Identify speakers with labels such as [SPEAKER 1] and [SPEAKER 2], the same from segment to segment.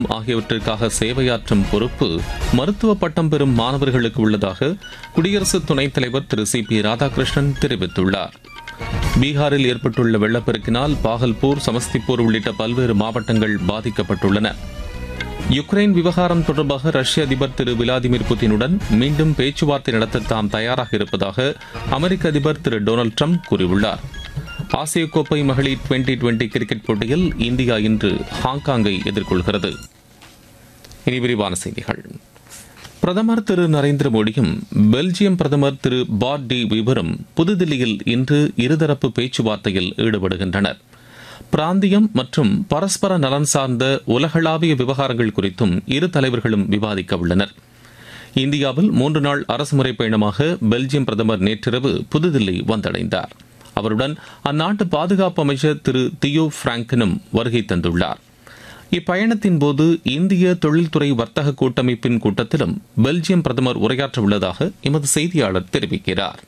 [SPEAKER 1] ஆகியவற்றிற்காக சேவையாற்றும் பொறுப்பு மருத்துவ பட்டம் பெறும் மாணவர்களுக்கு உள்ளதாக குடியரசு துணைத் தலைவர் திரு சி பி ராதாகிருஷ்ணன் தெரிவித்துள்ளார் பீகாரில் ஏற்பட்டுள்ள வெள்ளப்பெருக்கினால் பாகல்பூர் சமஸ்திபூர் உள்ளிட்ட பல்வேறு மாவட்டங்கள் பாதிக்கப்பட்டுள்ளன யுக்ரைன் விவகாரம் தொடர்பாக ரஷ்ய அதிபர் திரு விளாடிமிர் புதினுடன் மீண்டும் பேச்சுவார்த்தை நடத்த தாம் தயாராக இருப்பதாக அமெரிக்க அதிபர் திரு டொனால்டு ட்ரம்ப் கூறியுள்ளார் ஆசிய கோப்பை மகளிர் டுவெண்டி டுவெண்டி கிரிக்கெட் போட்டியில் இந்தியா இன்று ஹாங்காங்கை எதிர்கொள்கிறது இனி விரிவான செய்திகள் பிரதமர் திரு நரேந்திர மோடியும் பெல்ஜியம் பிரதமர் திரு பாட் டி விவரும் புதுதில்லியில் இன்று இருதரப்பு பேச்சுவார்த்தையில் ஈடுபடுகின்றனர் பிராந்தியம் மற்றும் பரஸ்பர நலன் சார்ந்த உலகளாவிய விவகாரங்கள் குறித்தும் இரு தலைவர்களும் விவாதிக்க உள்ளனர் இந்தியாவில் மூன்று நாள் அரசுமுறை பயணமாக பெல்ஜியம் பிரதமர் நேற்றிரவு புதுதில்லி வந்தடைந்தார் அவருடன் அந்நாட்டு பாதுகாப்பு அமைச்சர் திரு தியோ பிராங்கனும் வருகை தந்துள்ளார் இப்பயணத்தின் போது இந்திய தொழில்துறை வர்த்தக கூட்டமைப்பின் கூட்டத்திலும் பெல்ஜியம் பிரதமர் உரையாற்ற உள்ளதாக எமது செய்தியாளர் தெரிவிக்கிறார்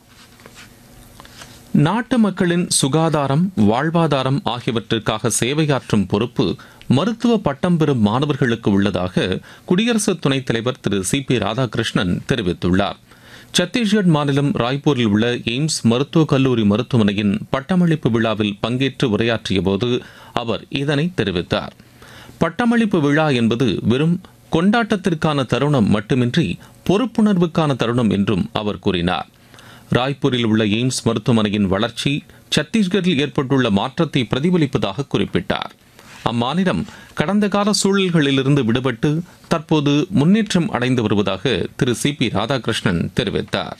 [SPEAKER 1] நாட்டு மக்களின் சுகாதாரம் வாழ்வாதாரம் ஆகியவற்றிற்காக சேவையாற்றும் பொறுப்பு மருத்துவ பட்டம் பெறும் மாணவர்களுக்கு உள்ளதாக குடியரசு துணைத் தலைவர் திரு சி பி ராதாகிருஷ்ணன் தெரிவித்துள்ளார் சத்தீஸ்கர் மாநிலம் ராய்ப்பூரில் உள்ள எய்ம்ஸ் மருத்துவக் கல்லூரி மருத்துவமனையின் பட்டமளிப்பு விழாவில் பங்கேற்று உரையாற்றிய போது அவர் இதனை தெரிவித்தார் பட்டமளிப்பு விழா என்பது வெறும் கொண்டாட்டத்திற்கான தருணம் மட்டுமின்றி பொறுப்புணர்வுக்கான தருணம் என்றும் அவர் கூறினார் ராய்ப்பூரில் உள்ள எய்ம்ஸ் மருத்துவமனையின் வளர்ச்சி சத்தீஸ்கரில் ஏற்பட்டுள்ள மாற்றத்தை பிரதிபலிப்பதாக குறிப்பிட்டார் அம்மாநிலம் கடந்த கால சூழல்களிலிருந்து விடுபட்டு தற்போது முன்னேற்றம் அடைந்து வருவதாக திரு சி பி ராதாகிருஷ்ணன் தெரிவித்தார்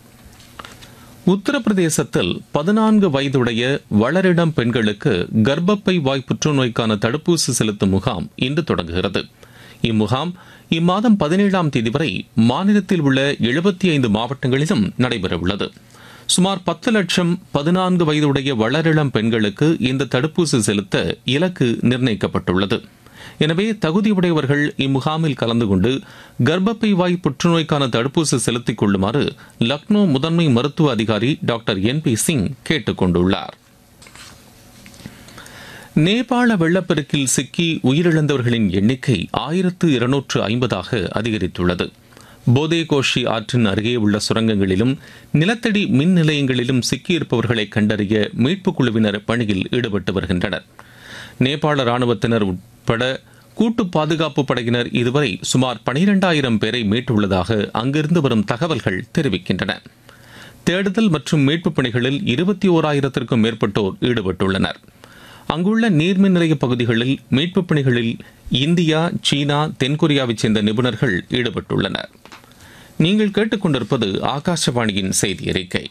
[SPEAKER 1] உத்தரப்பிரதேசத்தில் பதினான்கு வயதுடைய வளரிடம் பெண்களுக்கு கர்ப்பப்பை வாய் புற்றுநோய்க்கான தடுப்பூசி செலுத்தும் முகாம் இன்று தொடங்குகிறது இம்முகாம் இம்மாதம் பதினேழாம் தேதி வரை மாநிலத்தில் உள்ள எழுபத்தி ஐந்து மாவட்டங்களிலும் நடைபெறவுள்ளது சுமார் பத்து லட்சம் பதினான்கு வயதுடைய வளரிளம் பெண்களுக்கு இந்த தடுப்பூசி செலுத்த இலக்கு நிர்ணயிக்கப்பட்டுள்ளது எனவே தகுதியுடையவர்கள் இம்முகாமில் கலந்து கொண்டு கர்ப்பப்பை வாய் புற்றுநோய்க்கான தடுப்பூசி செலுத்திக் கொள்ளுமாறு லக்னோ முதன்மை மருத்துவ அதிகாரி டாக்டர் என் பி சிங் கேட்டுக் கொண்டுள்ளார் நேபாள வெள்ளப்பெருக்கில் சிக்கி உயிரிழந்தவர்களின் எண்ணிக்கை ஆயிரத்து இருநூற்று ஐம்பதாக அதிகரித்துள்ளது போதே கோஷி ஆற்றின் அருகே உள்ள சுரங்கங்களிலும் நிலத்தடி மின் நிலையங்களிலும் சிக்கியிருப்பவர்களை கண்டறிய மீட்புக் குழுவினர் பணியில் ஈடுபட்டு வருகின்றனர் நேபாள ராணுவத்தினர் உட்பட கூட்டு பாதுகாப்பு படையினர் இதுவரை சுமார் பனிரெண்டாயிரம் பேரை மீட்டுள்ளதாக அங்கிருந்து வரும் தகவல்கள் தெரிவிக்கின்றன தேடுதல் மற்றும் மீட்புப் பணிகளில் இருபத்தி ஓராயிரத்திற்கும் மேற்பட்டோர் ஈடுபட்டுள்ளனர் அங்குள்ள நீர்மின் நிலைய பகுதிகளில் மீட்புப் பணிகளில் இந்தியா சீனா தென்கொரியாவைச் சேர்ந்த நிபுணர்கள் ஈடுபட்டுள்ளனர் நீங்கள் கேட்டுக்கொண்டிருப்பது ஆகாஷவாணியின் செய்தி அறிக்கை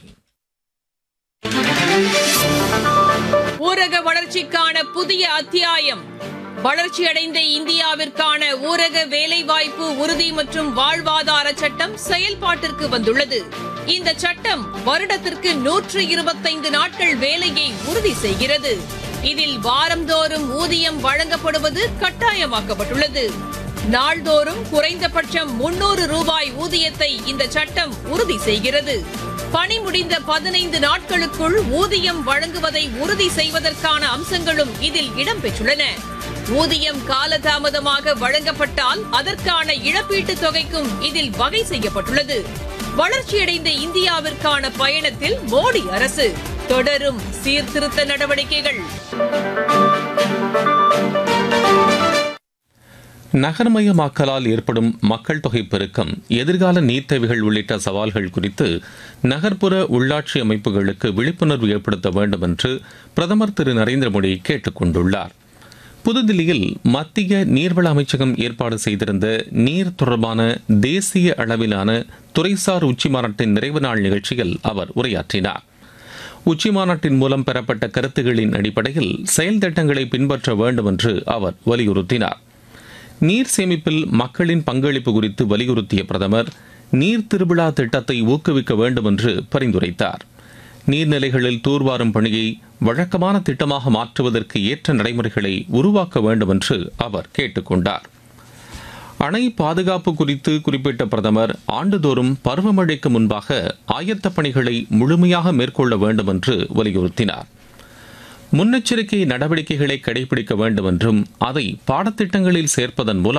[SPEAKER 2] ஊரக வளர்ச்சிக்கான புதிய அத்தியாயம் வளர்ச்சியடைந்த இந்தியாவிற்கான ஊரக வேலைவாய்ப்பு உறுதி மற்றும் வாழ்வாதார சட்டம் செயல்பாட்டிற்கு வந்துள்ளது இந்த சட்டம் வருடத்திற்கு நூற்று இருபத்தைந்து நாட்கள் வேலையை உறுதி செய்கிறது இதில் வாரந்தோறும் ஊதியம் வழங்கப்படுவது கட்டாயமாக்கப்பட்டுள்ளது நாள்தோறும் குறைந்தபட்சம் முன்னூறு ரூபாய் ஊதியத்தை இந்த சட்டம் உறுதி செய்கிறது பணி முடிந்த பதினைந்து நாட்களுக்குள் ஊதியம் வழங்குவதை உறுதி செய்வதற்கான அம்சங்களும் இதில் இடம்பெற்றுள்ளன ஊதியம் காலதாமதமாக வழங்கப்பட்டால் அதற்கான இழப்பீட்டுத் தொகைக்கும் இதில் வகை செய்யப்பட்டுள்ளது வளர்ச்சியடைந்த இந்தியாவிற்கான பயணத்தில் மோடி அரசு தொடரும் சீர்திருத்த நடவடிக்கைகள்
[SPEAKER 1] நகர்மயமாக்கலால் ஏற்படும் மக்கள் தொகை பெருக்கம் எதிர்கால நீர் தேவைகள் உள்ளிட்ட சவால்கள் குறித்து நகர்ப்புற உள்ளாட்சி அமைப்புகளுக்கு விழிப்புணர்வு ஏற்படுத்த வேண்டும் என்று பிரதமர் திரு நரேந்திர மோடி கேட்டுக் கொண்டுள்ளார் புதுதில்லியில் மத்திய நீர்வள அமைச்சகம் ஏற்பாடு செய்திருந்த நீர் தொடர்பான தேசிய அளவிலான துறைசார் உச்சிமாநாட்டின் நிறைவு நாள் நிகழ்ச்சியில் அவர் உரையாற்றினார் உச்சிமாநாட்டின் மூலம் பெறப்பட்ட கருத்துகளின் அடிப்படையில் செயல் திட்டங்களை பின்பற்ற வேண்டும் என்று அவர் வலியுறுத்தினார் நீர் சேமிப்பில் மக்களின் பங்களிப்பு குறித்து வலியுறுத்திய பிரதமர் நீர் திருவிழா திட்டத்தை ஊக்குவிக்க வேண்டும் என்று பரிந்துரைத்தார் நீர்நிலைகளில் தூர்வாரும் பணியை வழக்கமான திட்டமாக மாற்றுவதற்கு ஏற்ற நடைமுறைகளை உருவாக்க வேண்டும் என்று அவர் கேட்டுக்கொண்டார் அணை பாதுகாப்பு குறித்து குறிப்பிட்ட பிரதமர் ஆண்டுதோறும் பருவமழைக்கு முன்பாக ஆயத்த பணிகளை முழுமையாக மேற்கொள்ள வேண்டும் என்று வலியுறுத்தினார் முன்னெச்சரிக்கை நடவடிக்கைகளை கடைபிடிக்க வேண்டும் என்றும் அதை பாடத்திட்டங்களில் சேர்ப்பதன் மூலம்